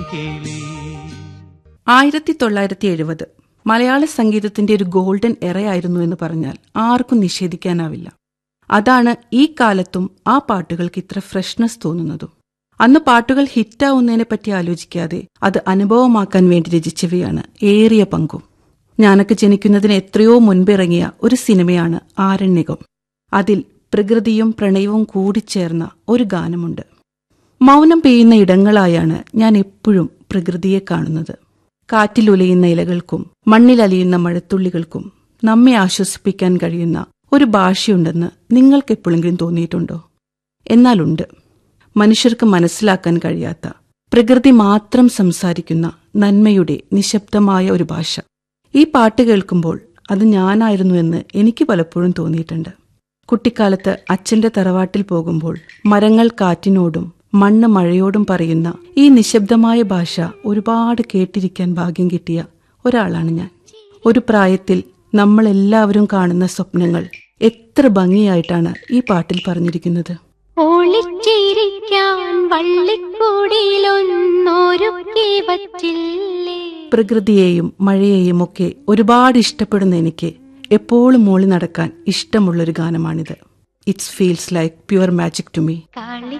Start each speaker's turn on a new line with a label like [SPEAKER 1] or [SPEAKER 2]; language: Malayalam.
[SPEAKER 1] പൈങ്കിളി
[SPEAKER 2] ആയിരത്തി തൊള്ളായിരത്തി എഴുപത് മലയാള സംഗീതത്തിന്റെ ഒരു ഗോൾഡൻ എറയായിരുന്നു എന്ന് പറഞ്ഞാൽ ആർക്കും നിഷേധിക്കാനാവില്ല അതാണ് ഈ കാലത്തും ആ പാട്ടുകൾക്ക് ഇത്ര ഫ്രഷ്നെസ് തോന്നുന്നതും അന്ന് പാട്ടുകൾ ഹിറ്റാവുന്നതിനെ പറ്റി ആലോചിക്കാതെ അത് അനുഭവമാക്കാൻ വേണ്ടി രചിച്ചവയാണ് ഏറിയ പങ്കും ഞാനൊക്കെ ജനിക്കുന്നതിന് എത്രയോ മുൻപിറങ്ങിയ ഒരു സിനിമയാണ് ആരണ്യകം അതിൽ പ്രകൃതിയും പ്രണയവും കൂടിച്ചേർന്ന ഒരു ഗാനമുണ്ട് മൗനം പെയ്യുന്ന ഇടങ്ങളായാണ് ഞാൻ എപ്പോഴും പ്രകൃതിയെ കാണുന്നത് കാറ്റിലുലയുന്ന ഇലകൾക്കും മണ്ണിലലിയുന്ന മഴത്തുള്ളികൾക്കും നമ്മെ ആശ്വസിപ്പിക്കാൻ കഴിയുന്ന ഒരു ഭാഷയുണ്ടെന്ന് നിങ്ങൾക്ക് എപ്പോഴെങ്കിലും തോന്നിയിട്ടുണ്ടോ എന്നാലുണ്ട് മനുഷ്യർക്ക് മനസ്സിലാക്കാൻ കഴിയാത്ത പ്രകൃതി മാത്രം സംസാരിക്കുന്ന നന്മയുടെ നിശബ്ദമായ ഒരു ഭാഷ ഈ പാട്ട് കേൾക്കുമ്പോൾ അത് ഞാനായിരുന്നു എന്ന് എനിക്ക് പലപ്പോഴും തോന്നിയിട്ടുണ്ട് കുട്ടിക്കാലത്ത് അച്ഛന്റെ തറവാട്ടിൽ പോകുമ്പോൾ മരങ്ങൾ കാറ്റിനോടും മണ്ണ് മഴയോടും പറയുന്ന ഈ നിശബ്ദമായ ഭാഷ ഒരുപാട് കേട്ടിരിക്കാൻ ഭാഗ്യം കിട്ടിയ ഒരാളാണ് ഞാൻ ഒരു പ്രായത്തിൽ നമ്മളെല്ലാവരും കാണുന്ന സ്വപ്നങ്ങൾ എത്ര ഭംഗിയായിട്ടാണ് ഈ പാട്ടിൽ പറഞ്ഞിരിക്കുന്നത്
[SPEAKER 3] ഒളിച്ചിരിക്കാൻ വള്ളിക്കൂടിയിലൊന്നൊരുക്കി വച്ചില്ലേ
[SPEAKER 2] പ്രകൃതിയെയും മഴയെയും ഒക്കെ ഒരുപാട് ഇഷ്ടപ്പെടുന്ന എനിക്ക് എപ്പോഴും മൂളി നടക്കാൻ ഇഷ്ടമുള്ളൊരു ഗാനമാണിത് it's feels like pure magic to me
[SPEAKER 3] കളി